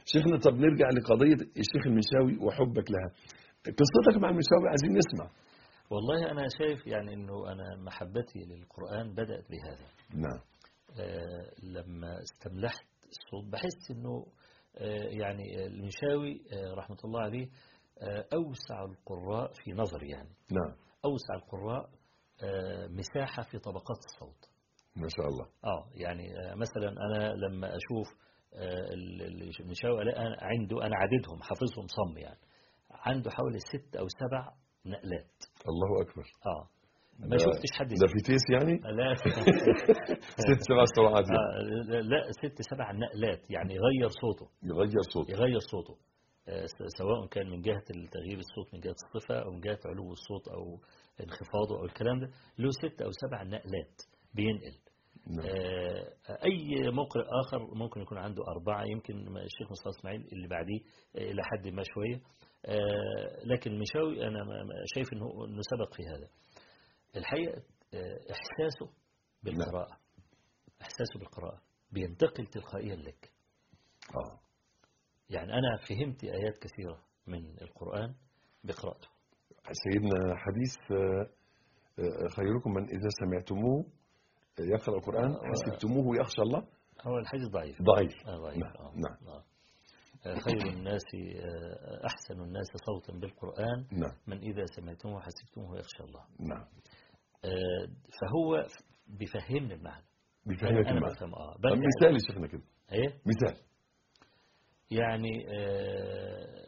شيخنا طب نرجع لقضيه الشيخ المنشاوي وحبك لها قصتك مع المنشاوي عايزين نسمع والله أنا شايف يعني أنه أنا محبتي للقرآن بدأت بهذا نعم آه، لما استملحت الصوت بحس أنه آه، يعني المنشاوي آه، رحمة الله عليه آه، أوسع القراء في نظري يعني نعم أوسع القراء آه، مساحة في طبقات الصوت ما شاء الله اه يعني آه، مثلا انا لما اشوف آه، ال- ال- المشاوي ألاقي أنا عنده انا عددهم حافظهم صم يعني عنده حوالي ست او سبع نقلات الله اكبر اه ما ده- شفتش حد ده زيه. في تيس يعني لا ست سبع سرعات يعني. آه، لا ست سبع نقلات يعني يغير صوته يغير صوت يغير صوته آه، س- سواء كان من جهة تغيير الصوت من جهة الصفة أو من جهة علو الصوت أو انخفاضه أو الكلام ده له ست أو سبع نقلات بينقل نعم. آه، أي مقرئ آخر ممكن يكون عنده أربعة يمكن الشيخ مصطفى إسماعيل اللي بعديه آه، إلى حد ما شوية آه، لكن مشاوي أنا ما- ما- شايف إنه إنه سبق في هذا الحقيقة آه، إحساسه بالقراءة إحساسه بالقراءة بينتقل تلقائيا لك اه يعني أنا فهمت آيات كثيرة من القرآن بقراءته سيدنا حديث آه، آه، خيركم من اذا سمعتموه يقرا القران آه، حسبتموه يخشى الله هو الحديث ضعيف ضعيف آه ضعيف نعم آه. نعم آه. آه، خير الناس آه، أحسن الناس صوتا بالقرآن نعم من إذا سمعتموه حسبتموه يخشى الله نعم آه، فهو بيفهمني المعنى بيفهمك أنا المعنى بفهم آه طب برجع- مثال يا شيخنا كده إيه مثال يعني آه،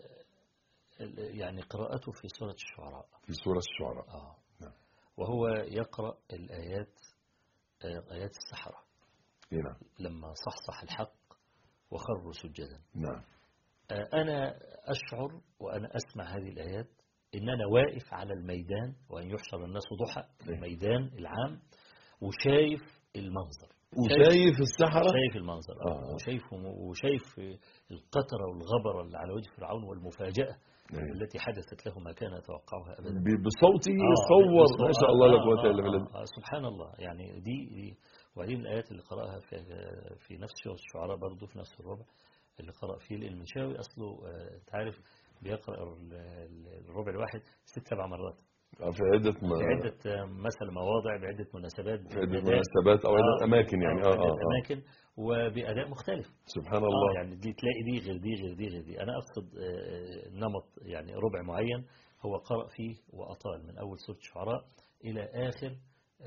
ال- يعني قراءته في سورة الشعراء في سوره الشعراء آه نعم. وهو يقرأ الآيات آه، آيات السحرة إيه نعم لما صحصح الحق وخروا سجدا نعم آه، أنا أشعر وأنا أسمع هذه الآيات إن أنا واقف على الميدان وأن يحشر الناس ضحى في الميدان العام وشايف المنظر وشايف السحره شايف المنظر آه. آه. وشايف وشايف القطرة والغبرة اللي على وجه فرعون والمفاجأة أيوة. التي حدثت له ما كان يتوقعها أبدا ب- بصوته آه، صور بص- ما شاء الله لا آه، قوه آه، الا بالله آه، آه، سبحان الله يعني دي, دي وبعدين الآيات اللي قرأها في, في نفس سورة الشعراء برضه في نفس الربع اللي قرأ فيه المنشاوي أصله آه، أنت عارف بيقرأ ال- ال- الربع الواحد ست سبع مرات آه، في عده م... بعدة آه، مثلا مواضع بعدة مناسبات في عده بأداء- مناسبات او عده آه، اماكن يعني اه عدة اه, آه. أماكن وبأداء مختلف سبحان آه الله يعني دي تلاقي دي غير دي غير دي غير دي أنا أقصد آه، نمط يعني ربع معين هو قرأ فيه وأطال من أول سورة الشعراء إلى آخر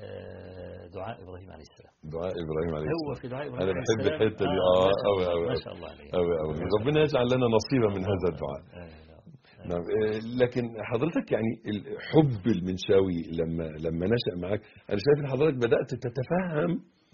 آه، دعاء إبراهيم عليه السلام دعاء ابراهيم عليه هو السلام في دعاء إبراهيم انا عليه بحب السلام الحته دي آه، اه ما شاء قوي الله، قوي ما شاء الله عليه قوي قوي ما شاء ربنا يجعل لنا نصيبا من هذا الدعاء الله. آه، نعم. نعم آه، لكن حضرتك يعني الحب المنشاوي لما لما نشأ معك انا شايف ان حضرتك بدأت تتفهم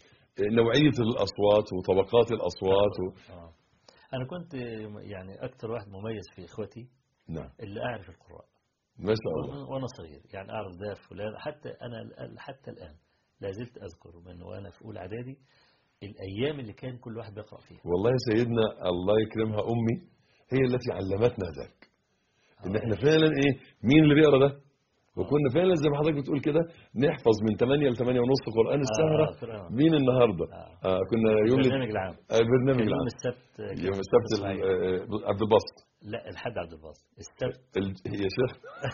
نوعية الأصوات وطبقات الأصوات و... آه. أنا كنت يعني أكثر واحد مميز في إخوتي نعم اللي أعرف القراء ما شاء الله وأنا- وأنا صغير يعني أعرف ده فلان حتى أنا الآن- حتى الآن لا زلت أذكر من وأنا في أولى إعدادي الأيام اللي كان كل واحد بيقرأ فيها والله يا سيدنا الله يكرمها أمي هي التي علمتنا ذلك إن إحنا فعلا إيه مين اللي بيقرأ ده وكنا فعلا زي ما حضرتك بتقول كده نحفظ من 8 ل 8 ونص قرآن السهرة قرآن. مين النهاردة آه. آه كنا يوم البرنامج العام آه، البرنامج كان يوم العام السبت آه، كان يوم في السبت ال- إسماعيل. آه، عبد الباسط لا الحد عبد الباسط السبت ال- يا شيخ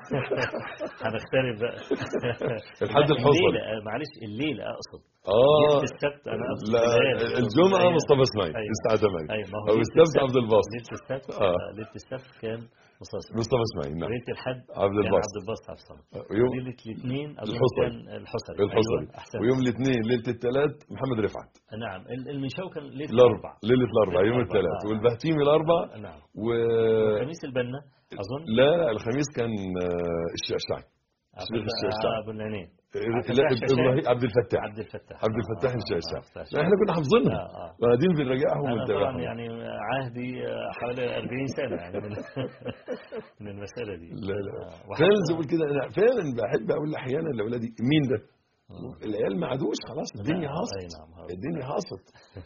هنختلف بقى الحد لا، الحصري. الليلة آه، معلش الليلة أقصد اه ليلة السبت أنا أقصد لا الليالي. الجمعة أيوة. مصطفى اسماعيل أيوة. الساعة 8 أيوة ما هو أو ليلة السبت عبد الباسط ليلة السبت آه. آه، ليلة السبت كان مصاص مصطفى اسماعيل نعم وليلة الحد عبد كان الباسط. عبد الباسط عبد الصمد يوم ليلة الاثنين أظن الحصري. كان الحصري الحصري أيوة أحسنت. ويوم الاثنين ليلة الثلاث محمد رفعت نعم ال- المنشاو كان ليلة الأربع الأربع ليلة الأربع ليلة يوم الأربع. الثلاث آه. والبهتيمي الأربع نعم و خميس البنا أظن لا لا الخميس كان آه، الشعشعي عبد شيخ الشعشعي. أبو العينين لا الفتاح الشعشعي. إبراهيم عبد الفتاح عبد الفتاح عبد الفتاح آه، آه، الشعشعي آه، آه، لا، احنا كنا حافظينها آه، آه. وقاعدين بنراجعهم أنا طبعا ونتابعهم يعني عهدي آه، حوالي 40 سنة يعني من من المسألة دي لا لا آه، وحتى- فعلا زي ما بقول كده انا فعلا بحب اقول احيانا لاولادي مين ده؟ آه. العيال ما عادوش خلاص الدنيا نعم، هاصت أي نعم هاصت. الدنيا هاصت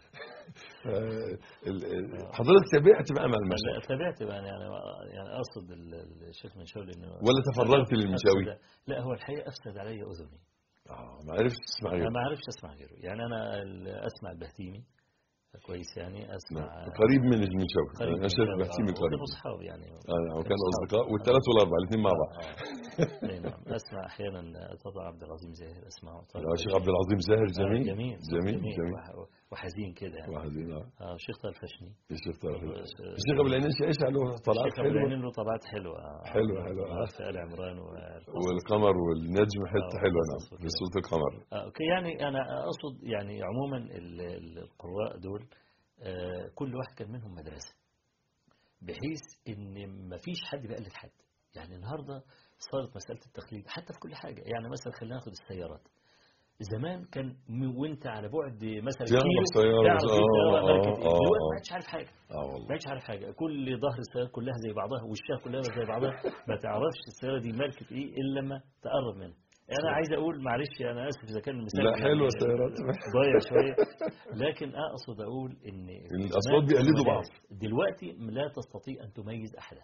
آه، ال- ال- حضرتك تابعت بقى مع المشهد لا، تابعت بقى يعني يعني اقصد ال- الشيخ منشاوي انه ولا تفرغت للمنشاوي؟ أفسد- لا هو الحقيقه افسد علي اذني اه ما عرفتش تسمع انا غيره ما عرفتش اسمع غيره يعني انا ال- اسمع البهتيمي كويس يعني اسمع نعم. قريب من المنشاوي قريب انا شايف من- بحكي من آه، قريب وكانوا اصحاب يعني اه نعم كانوا اصدقاء والثلاث والاربعه الاثنين مع بعض آه. أي نعم اسمع احيانا طبعا عبد العظيم زاهر اسمعه طبعا آه، الشيخ عبد العظيم زاهر آه، جميل جميل جميل جميل وح- وحزين كده يعني واحدين اه اه الشيخ طه الفشني الشيخ طارق آه، الشيخ ابو العينين ايش له طلعات الشيخ أبو حلوه العينين له طبعات حلوه آه، حلوة، حلوة. طبعات في ال عمران والقصص. والقمر والنجم حته آه، حلوه والقصص نعم وكده. في صوره القمر آه، اوكي يعني انا اقصد يعني عموما ال- ال- القراء دول آه، كل واحد كان منهم مدرسه بحيث ان ما فيش حد بيقلد حد يعني النهارده صارت مساله التقليد حتى في كل حاجه يعني مثلا خلينا ناخد السيارات زمان كان م- وانت على بعد مثلا تعرف كيلو سيارة، تعرف دي آه، سياره آه، ماركه ايه آه، دلوقتي آه. ما عادش عارف حاجه اه والله ما عادش عارف حاجه كل ظهر السياره كلها زي بعضها وشها كلها زي بعضها ما تعرفش السياره دي ماركه ايه الا لما تقرب منها انا عايز اقول معلش انا اسف اذا كان المثال لا يعني حلوه السيارات ضايع شويه لكن اقصد اقول ان إن الأصوات بيقلدوا بعض. دلوقتي لا تستطيع ان تميز احدا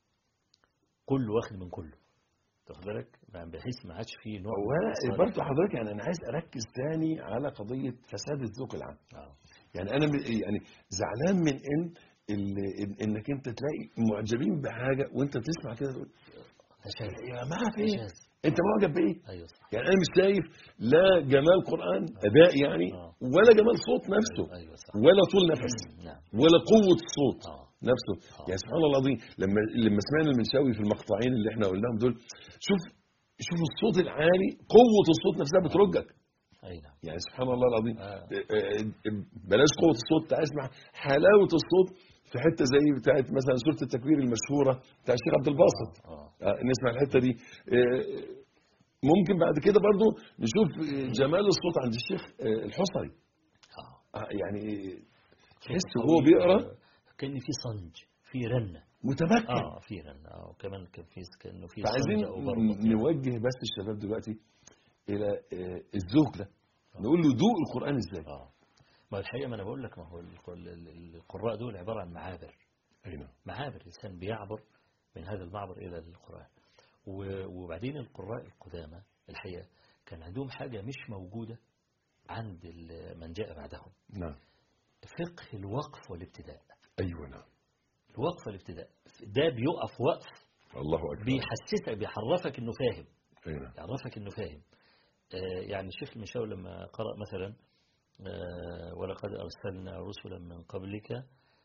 كل واخد من كله تاخد بالك يعني بحيث ما عادش فيه نوع من وانا الإصرار. برضه حضرتك يعني انا عايز اركز تاني على قضيه فساد الذوق العام آه. يعني انا م- يعني زعلان من ان ال- إن- انك انت تلاقي معجبين بحاجه وانت تسمع كده تقول أشاذ. يا جماعه في ايه؟ أشاذ. انت معجب بايه؟ ايوه صح يعني انا مش شايف لا جمال قران اداء يعني آه. ولا جمال صوت نفسه ايوه صح ولا طول نفس نعم ولا قوه الصوت اه نفسه آه. يعني سبحان الله العظيم لما لما سمعنا المنشاوي في المقطعين اللي احنا قلناهم دول شوف شوف الصوت العالي قوه الصوت نفسها بترجك اي نعم يعني سبحان الله العظيم آه. آه، آه، بلاش قوه الصوت تعال اسمع حلاوه الصوت في حته زي بتاعت مثلا سوره التكوير المشهوره بتاع الشيخ عبد الباسط اه آه، نسمع الحته دي آه، ممكن بعد كده برضو نشوف آه، جمال الصوت عند الشيخ آه، الحصري اه آه، يعني تحس وهو بيقرا كان في صنج في رنه متمكن اه في رنه اه وكمان كان في كانه في فعايزين صنج او بربط يعني. نوجه بس الشباب دلوقتي الى آه، الذوق ده نقول له ذوق القران ازاي اه ما الحقيقه ما انا بقول لك ما هو الق- ال- ال- القراء دول عباره عن معابر اي نعم معابر الانسان بيعبر من هذا المعبر الى القران و- وبعدين القراء القدامى الحقيقه كان عندهم حاجه مش موجوده عند ال- من جاء بعدهم نعم فقه الوقف والابتداء ايوه نعم الوقف والابتداء ده بيقف وقف الله اكبر بيحسسك بيحرفك انه فاهم اي نعم يعرفك انه فاهم آه، يعني الشيخ المشاوي لما قرأ مثلا آه، ولقد أرسلنا رسلا من قبلك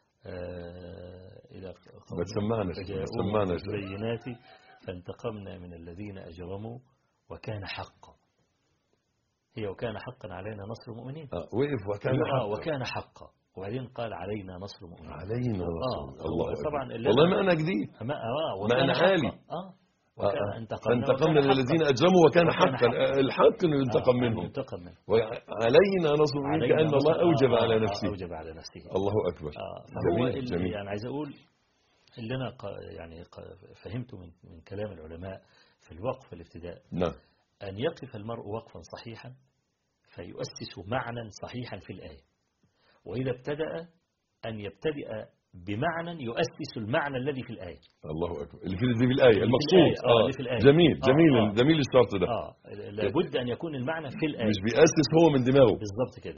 آه، إلى قوم بتسمعنا شيخ، فجاءوهم بتسمعنا شيخ. بالبينات فانتقمنا من الذين أجرموا وكان حقا هي وكان حقا علينا نصر المؤمنين آه وقف وكان آه، حقا. وكان حقا وبعدين قال علينا نصر المؤمنين علينا آه، رسول الله أكبر. طبعا اللي والله أنا- ما انا جديد ما اه ما وكان أنا حقا. عالي. اه آه، وكان آه. انتقمنا فانتقمنا وكان من الذين حقا. اجرموا وكان وكان حقا حقا. آه، الحق انه ينتقم آه، منهم ينتقم منهم وعلينا نصر المؤمنين علينا كان الله نصر- اوجب آه، على آه، نفسه أوجب على نفسه الله اكبر آه فهو جميل اللي جميل يعني عايز أقول اللي أنا ق- يعني ق- فهمته من من كلام العلماء في الوقف والابتداء نعم أن يقف المرء وقفا صحيحا فيؤسس معنى صحيحا في الآية وإذا ابتدأ أن يبتدئ بمعنى يؤسس المعنى الذي في الآية الله اكبر اللي في دي في الايه المقصود الآية، آه، اللي في الآية. جميل آه، جميل آه. جميل الشرط ده آه لابد أن يكون المعنى في الآية مش بيأسس هو من دماغه بالضبط كده